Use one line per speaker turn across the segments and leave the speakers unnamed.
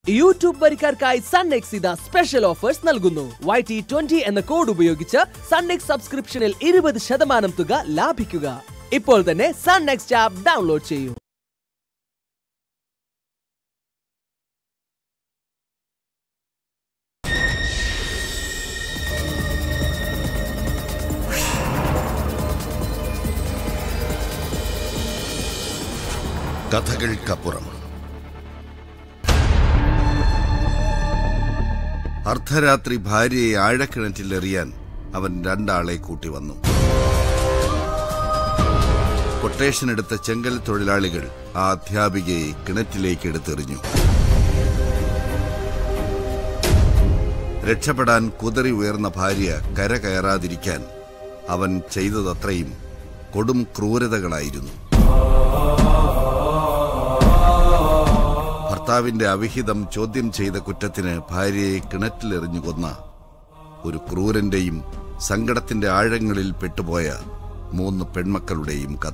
YouTube വരിക്കാർക്കായി Sun NXT ഇതാ special offers നൽകുന്നു വൈ ടി ട്വന്റി എന്ന കോഡ് ഉപയോഗിച്ച് സൺനെക്സ് സബ്സ്ക്രിപ്ഷനിൽ ഇരുപത് ശതമാനം തുക ലാഭിക്കുക ഇപ്പോൾ തന്നെ സൺനെക്സ്റ്റ് ആപ്പ് ഡൗൺലോഡ് ചെയ്യൂ
കഥകൾക്കപ്പുറം അർദ്ധരാത്രി ഭാര്യയെ ആഴക്കിണറ്റിലെറിയാൻ അവൻ രണ്ടാളെ കൂട്ടി വന്നു കൊട്ടേഷൻ എടുത്ത ചെങ്കൽ തൊഴിലാളികൾ ആ അധ്യാപികയെ കിണറ്റിലേക്ക് എടുത്തെറിഞ്ഞു രക്ഷപ്പെടാൻ കുതറി ഉയർന്ന ഭാര്യ കര കയറാതിരിക്കാൻ അവൻ ചെയ്തതത്രയും കൊടും ക്രൂരതകളായിരുന്നു ഭർത്താവിന്റെ അവിഹിതം ചോദ്യം ചെയ്ത കുറ്റത്തിന് ഭാര്യയെ കിണറ്റിലെറിഞ്ഞു കൊന്ന ഒരു ക്രൂരന്റെയും സങ്കടത്തിന്റെ ആഴങ്ങളിൽ പെട്ടുപോയ മൂന്ന് പെൺമക്കളുടെയും കഥ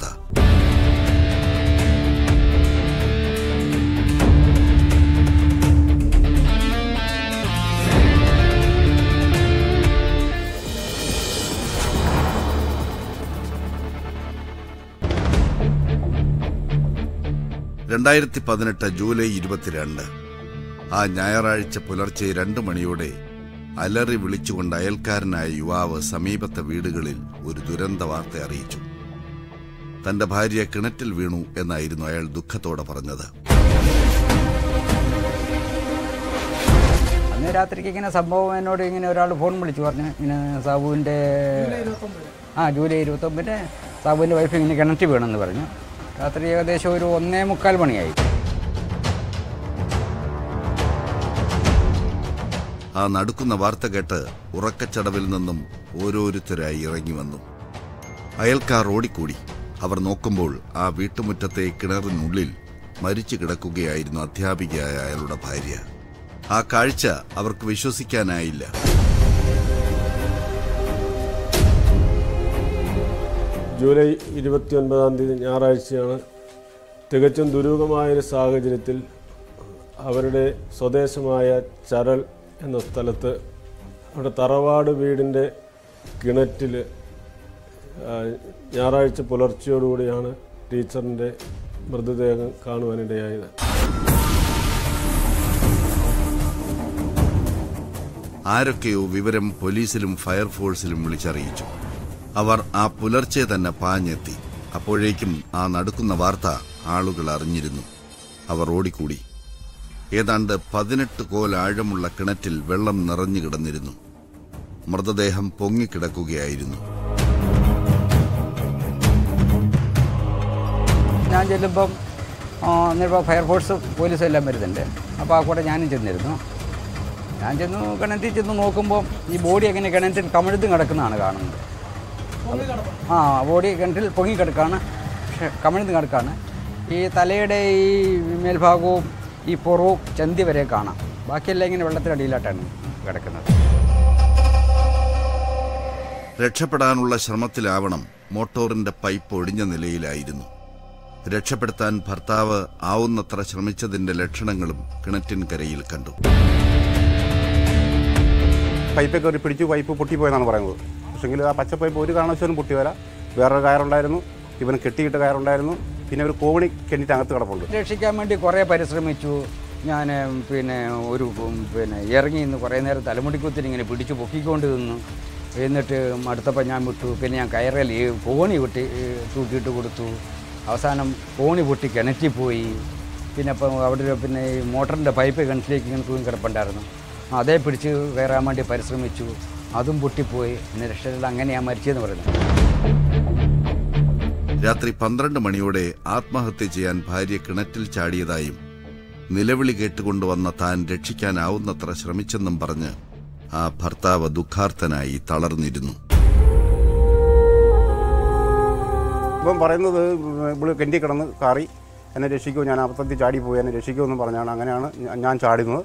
രണ്ടായിരത്തി പതിനെട്ട് ജൂലൈ ഇരുപത്തിരണ്ട് ആ ഞായറാഴ്ച പുലർച്ചെ രണ്ടു മണിയോടെ അലറി വിളിച്ചുകൊണ്ട് അയൽക്കാരനായ യുവാവ് സമീപത്തെ വീടുകളിൽ ഒരു ദുരന്ത വാർത്ത അറിയിച്ചു തന്റെ ഭാര്യ കിണറ്റിൽ വീണു എന്നായിരുന്നു അയാൾ ദുഃഖത്തോടെ പറഞ്ഞത്
അന്ന് രാത്രിക്ക് ഇങ്ങനെ സംഭവം എന്നോട് ഇങ്ങനെ ഒരാൾ ഫോൺ വിളിച്ചു പറഞ്ഞു ഇങ്ങനെ സാബുവിൻ്റെ ആ ജൂലൈ ഇരുപത്തൊമ്പതിന് സാബുവിൻ്റെ വൈഫ് ഇങ്ങനെ കിണറ്റിൽ വീണെന്ന് പറഞ്ഞു രാത്രി ഏകദേശം ഒരു ഒന്നേ മുക്കാൽ മണിയായി
ആ നടുക്കുന്ന വാർത്ത കേട്ട് ഉറക്കച്ചടവിൽ നിന്നും ഓരോരുത്തരായി ഇറങ്ങി വന്നു അയൽക്കാർ ഓടിക്കൂടി അവർ നോക്കുമ്പോൾ ആ വീട്ടുമുറ്റത്തെ കിണറിനുള്ളിൽ മരിച്ചു കിടക്കുകയായിരുന്നു അധ്യാപികയായ അയാളുടെ ഭാര്യ ആ കാഴ്ച അവർക്ക് വിശ്വസിക്കാനായില്ല
ജൂലൈ ഇരുപത്തി ഒൻപതാം തീയതി ഞായറാഴ്ചയാണ് തികച്ചും ദുരൂഹമായൊരു സാഹചര്യത്തിൽ അവരുടെ സ്വദേശമായ ചരൽ എന്ന സ്ഥലത്ത് അവിടെ തറവാട് വീടിൻ്റെ കിണറ്റിൽ ആ, ഞായറാഴ്ച പുലർച്ചയോടുകൂടിയാണ് ടീച്ചറിൻ്റെ മൃതദേഹം കാണുവാനിടയായത്
ആരൊക്കെയോ വിവരം പോലീസിലും ഫയർഫോഴ്സിലും വിളിച്ചറിയിച്ചു അവർ ആ പുലർച്ചെ തന്നെ പാഞ്ഞെത്തി അപ്പോഴേക്കും ആ നടുക്കുന്ന വാർത്ത ആളുകൾ അറിഞ്ഞിരുന്നു അവർ ഓടിക്കൂടി ഏതാണ്ട് പതിനെട്ട് കോൽ ആഴമുള്ള കിണറ്റിൽ വെള്ളം നിറഞ്ഞു കിടന്നിരുന്നു മൃതദേഹം പൊങ്ങിക്കിടക്കുകയായിരുന്നു
ഞാൻ ചെല്ലുമ്പം ആ, അന്നേരം ഫയർഫോഴ്സ് പോലീസ് എല്ലാം വരുന്നുണ്ട് അപ്പോൾ ആ കൂടെ ഞാനും ചെന്നിരുന്നു ഞാൻ ചെന്ന് കിണറ്റിൽ ചെന്ന് നോക്കുമ്പോൾ ഈ ബോഡി എങ്ങനെ കിണറ്റിൽ കമിഴ്ത്തും കിടക്കുന്നതാണ് കാണുന്നത് ആ ബോഡി കിണറ്റിൽ പൊങ്ങിക്കിടക്കാണ് പക്ഷെ കമിഴ്ന്ന് കിടക്കാണ് ഈ തലയുടെ ഈ മേൽഭാഗവും ഈ പുറവും ചന്തി വരെ കാണാം ബാക്കിയെല്ലാം ഇങ്ങനെ വെള്ളത്തിനടിയിലായിട്ടാണ് കിടക്കുന്നത്
രക്ഷപ്പെടാനുള്ള ശ്രമത്തിലാവണം മോട്ടോറിന്റെ പൈപ്പ് ഒടിഞ്ഞ നിലയിലായിരുന്നു രക്ഷപ്പെടുത്താൻ ഭർത്താവ് ആവുന്നത്ര ശ്രമിച്ചതിന്റെ ലക്ഷണങ്ങളും കിണറ്റിൻകരയിൽ കണ്ടു
പൈപ്പൊക്കെ ഒരു പിടിച്ച് പൈപ്പ് പൊട്ടിപ്പോയെന്നാണ് പറയുന്നത് പക്ഷെങ്കിൽ ആ പച്ച പൈപ്പ് ഒരു കാരണവശാലും പൊട്ടി വരാം വേറൊരു കയറുണ്ടായിരുന്നു ഇവന് കെട്ടിയിട്ട കയറുണ്ടായിരുന്നു പിന്നെ ഒരു കോണി കെട്ടിയിട്ട് അകത്ത് കിടപ്പുണ്ട്
രക്ഷിക്കാൻ വേണ്ടി കുറേ പരിശ്രമിച്ചു ഞാൻ പിന്നെ ഒരു ഉം, പിന്നെ ഇറങ്ങി നിന്ന് കുറേ നേരം തലമുടിക്കുത്തിന് ഇങ്ങനെ പിടിച്ച് പൊക്കിക്കൊണ്ട് നിന്നു എന്നിട്ട് അടുത്തപ്പോൾ ഞാൻ വിട്ടു പിന്നെ ഞാൻ കയറൽ ഈ കോണി വിട്ടി ഈ തൂക്കിയിട്ട് കൊടുത്തു അവസാനം കോണി പൊട്ടി കിണറ്റിൽ പോയി പിന്നെ അപ്പം അവിടെ ഒരു പിന്നെ ഈ മോട്ടറിൻ്റെ പൈപ്പ് കിണറ്റിലേക്ക് ഇങ്ങനെ തൂങ്ങി കിടപ്പുണ്ടായിരുന്നു അതേ പിടിച്ച് കയറാൻ വേണ്ടി പരിശ്രമിച്ചു അതും പൊട്ടിപ്പോയി പിന്നെ രക്ഷയില്ല അങ്ങനെയാണ് മരിച്ചതെന്ന് പറയുന്നത്
രാത്രി പന്ത്രണ്ട് മണിയോടെ ആത്മഹത്യ ചെയ്യാൻ ഭാര്യ കിണറ്റിൽ ചാടിയതായും നിലവിളി കേട്ടുകൊണ്ടുവന്ന താൻ രക്ഷിക്കാനാവുന്നത്ര ശ്രമിച്ചെന്നും പറഞ്ഞ് ആ ഭർത്താവ് ദുഃഖാർത്ഥനായി തളർന്നിരുന്നു
ഇപ്പം പറയുന്നത് ഇവിടെ കെണ്ടി കിടന്ന് കാറി എന്നെ രക്ഷിക്കുമോ ഞാൻ അബദ്ധത്തിൽ ചാടി പോയി എന്നെ രക്ഷിക്കുമെന്ന് പറഞ്ഞാണ് അങ്ങനെയാണ് ഞാ- ഞാൻ ചാടുന്നത്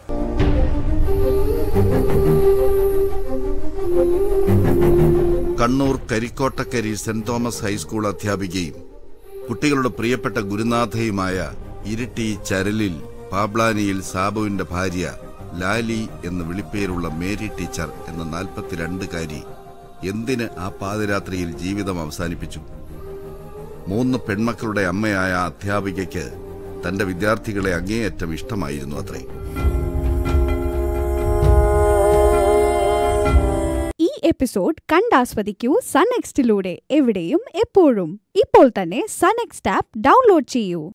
Kannur Karikkottakkari Saint Thomas high school അധ്യാപികയും കുട്ടികളുടെ പ്രിയപ്പെട്ട ഗുരുനാഥയുമായ ഇരിട്ടി ചരലിൽ പാബ്ലാനിയിൽ സാബുവിന്റെ ഭാര്യ ലാലി എന്ന് വിളിപ്പേരുള്ള മേരി ടീച്ചർ എന്ന നാൽപ്പത്തിരണ്ടുകാരി എന്തിന് ആ പാതിരാത്രിയിൽ ജീവിതം അവസാനിപ്പിച്ചു മൂന്ന് പെൺമക്കളുടെ അമ്മയായ ആ അധ്യാപികയ്ക്ക് തന്റെ വിദ്യാർത്ഥികളെ അങ്ങേയറ്റം ഇഷ്ടമായിരുന്നു അത്രേ
ഈ എപ്പിസോഡ് കണ്ടാസ്വദിക്കൂ സൺ നെക്സ്റ്റിലൂടെ എവിടെയും എപ്പോഴും ഇപ്പോൾ തന്നെ സൺ നെക്സ്റ്റ് ആപ്പ് ഡൗൺലോഡ് ചെയ്യൂ